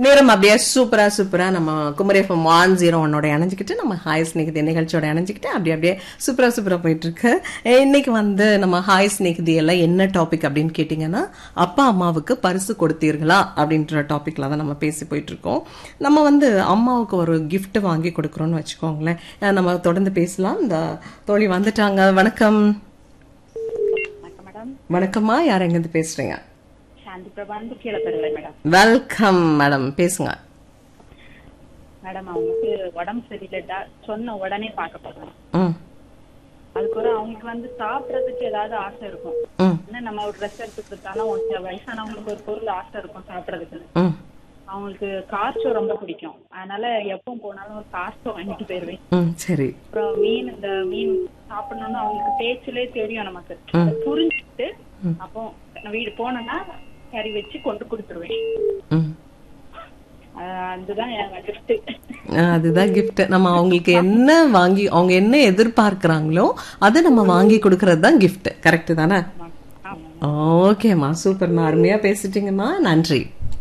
நேரம் அப்படியே சூப்பரா சூப்பரா நம்ம குமரி எஃப்எம் ஒன் ஜீரோ ஒன்னோட இணைஞ்சிக்கிட்டு நம்ம ஹாய் ஸ்நேகிதி நிகழ்ச்சியோட இணைஞ்சிக்கிட்டு அப்படியே அப்படியே சூப்பரா சூப்பரா போயிட்டு இருக்கு அஹ் இன்னைக்கு வந்து நம்ம ஹாய் ஸ்நேகிதி எல்லாம் என்ன டாபிக் அப்படின்னு கேட்டிங்கன்னா அப்பா அம்மாவுக்கு பரிசு கொடுத்தீர்களா அப்படின்ற டாபிக்ல தான் நம்ம பேசி போயிட்டு இருக்கோம் நம்ம வந்து அம்மாவுக்கு ஒரு gift வாங்கி கொடுக்குறோம்னு வச்சுக்கோங்களேன் அஹ் நம்ம தொடர்ந்து பேசலாம் இந்த தோழி வந்துட்டாங்க வணக்கம் வணக்கம் மேடம் வணக்கம்மா யார் எங்கேருந்து பேசுறீங்க சாந்தி பிரபாந்து கீழே பெறலை மேடம் வெல்கம் மேடம் பேசுங்க மேடம் அவங்களுக்கு உடம்பு சரியில்லைடா சொன்ன உடனே பார்க்க போறோம் ம் அதுக்கு ஒரு அவங்களுக்கு வந்து சாப்பிடறதுக்கு ஏதாவது ஆசை இருக்கும் ம் என்ன நம்ம ஒரு ட்ரெஸ் எடுத்து கொடுத்தாலும் ஒரு வயசானவங்களுக்கு ஒரு பொருள் ஆசை இருக்கும் சாப்பிடறதுக்கு ம் அவங்களுக்கு கார்ச்சோ ரொம்ப பிடிக்கும் அதனால எப்பவும் போனாலும் ஒரு கார்ச்சோ வாங்கிட்டு போயிருவேன் ம் சரி அப்புறம் மீன் இந்த மீன் சாப்பிடணும்னு அவங்களுக்கு பேச்சிலே தெரியும் நமக்கு அதை புரிஞ்சுட்டு அப்போ நான் வீடு போனேன்னா கறி வச்சு கொண்டு கொடுத்துருவேன் ம் ஆஹ் அதுதான் என் gift ஆஹ் அதுதான் gift நம்ம அவங்களுக்கு என்ன வாங்கி அவங்க என்ன எதிர்பார்க்கறாங்களோ அதை நம்ம வாங்கி கொடுக்கறது தான் gift கரெக்ட் தானே ஆமா ஓகேம்மா சூப்பர்மா அருமையா பேசிட்டீங்கம்மா நன்றி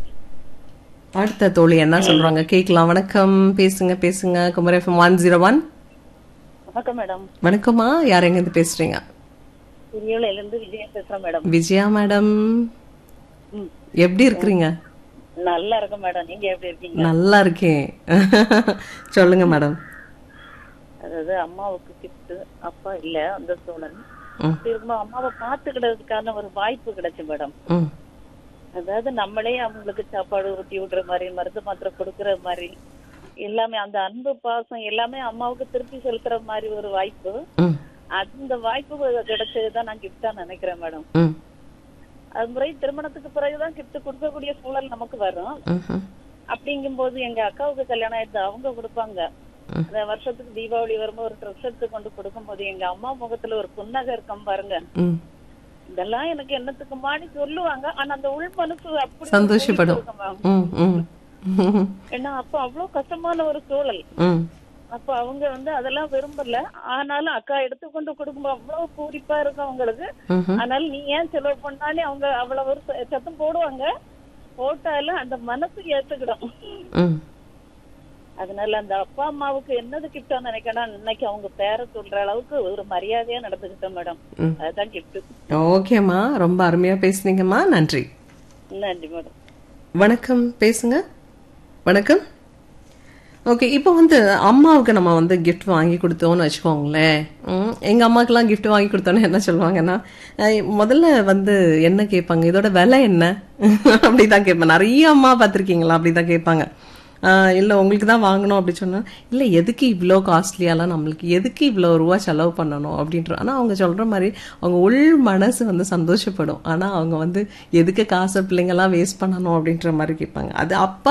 அடுத்த தோழி என்ன சொல்றாங்க கேட்கலாம் வணக்கம் பேசுங்க பேசுங்க குமர் எஃப்எம் ஒன் ஜீரோ ஒன் வணக்கம் மேடம் வணக்கம்மா யார் எங்க இருந்து பேசுறீங்க பெரியவளையில இருந்து விஜயா பேசுறேன் மேடம் விஜயா மேடம் ம். எப்படி இருக்கிறீங்க நல்லா இருக்கும் மேடம் நீங்க எப்படி இருக்கீங்க நல்லா இருக்கேன் சொல்லுங்க மேடம் அதாவது அம்மாவுக்கு கிஃப்ட் அப்பா இல்ல அந்த சூழல் ம் திரும்ப அம்மாவை பாத்துக்கிட்டதுக்கான ஒரு வாய்ப்பு கிடைச்சு மேடம் ம் அதாவது நம்மளே அவங்களுக்கு சாப்பாடு ஊட்டி விடுற மாதிரி மருந்து மாத்திரை கொடுக்கற மாதிரி எல்லாமே அந்த அன்பு பாசம் எல்லாமே அம்மாவுக்கு திருப்பி செலுத்துற மாதிரி ஒரு வாய்ப்பு ம் அந்த வாய்ப்பு கிடைச்சதுதான் நான் கிஃப்டா நினைக்கிறேன் மேடம் ம் அது முறை திருமணத்துக்கு பிறகுதான் கிஃப்ட் கொடுக்கக்கூடிய சூழல் நமக்கு வரும் ம்ஹும். அப்படிங்கும்போது எங்க அக்காவுக்கு கல்யாணம் ஆயிடுது அவங்க கொடுப்பாங்க அந்த வருஷத்துக்கு தீபாவளி வரும்போது ஒரு ட்ரெஸ் எடுத்து கொண்டு கொடுக்கும்போது எங்க அம்மா முகத்துல ஒரு புன்னகை இருக்கும் பாருங்க ம் இதெல்லாம் எனக்கு என்னத்துக்கு மாடி சொல்லுவாங்க ஆனா அந்த உள் மனசு அப்படி சந்தோஷப்படும். இருக்கும் ma'am. ம் ம் ம் ஏன்னா அப்ப அவ்வளவு கஷ்டமான ஒரு சூழல் ம் அப்ப அவங்க வந்து அதெல்லாம் விரும்பல ஆனாலும் அக்கா எடுத்துக்கொண்டு கொடுக்கும்போது அவ்வளவு பூரிப்பா இருக்கும் அவங்களுக்கு ம்ஹும். அதனால நீ ஏன் செலவு பண்ணாலே அவங்க அவ்வளவு ஒரு ச- சத்தம் போடுவாங்க போட்டாலும் அந்த மனசு ஏத்துக்கிடும் ம் அதனால அந்த அப்பா அம்மாவுக்கு என்னது கிஃப்டா நினைக்கணும் இன்னைக்கு அவங்க பேரை சொல்ற அளவுக்கு ஒரு மரியாதையா நடந்துக்கிட்டோம் மேடம் ம். அதுதான் கிஃப்ட் ஓகேம்மா ரொம்ப அருமையா பேசுனீங்கம்மா நன்றி நன்றி மேடம் வணக்கம் பேசுங்க வணக்கம் ஓகே இப்போ வந்து அம்மாவுக்கு நம்ம வந்து கிஃப்ட் வாங்கி கொடுத்தோம்னு வச்சுக்கோங்களேன் ம், எங்க அம்மாக்கெல்லாம் gift வாங்கி கொடுத்தோன்னு என்ன சொல்லுவாங்கன்னா அஹ், முதல்ல வந்து என்ன கேட்பாங்க இதோட விலை என்ன அப்படிதான் கேட்பேன் நிறைய அம்மா பார்த்துருக்கீங்களா அப்படிதான் கேட்பாங்க ஆஹ் இல்ல உங்களுக்கு தான் வாங்கணும் அப்படி சொன்னா இல்ல எதுக்கு இவ்வளோ காஸ்ட்லியாலாம் நம்மளுக்கு எதுக்கு இவ்வளோ ரூபா செலவு பண்ணணும் அப்படின்ற ஆனா அவங்க சொல்ற மாதிரி அவங்க உள் மனசு வந்து சந்தோஷப்படும் ஆனா அவங்க வந்து எதுக்கு காசை பிள்ளைங்கெல்லாம் வேஸ்ட் பண்ணணும் அப்படின்ற மாதிரி கேட்பாங்க அது அப்பா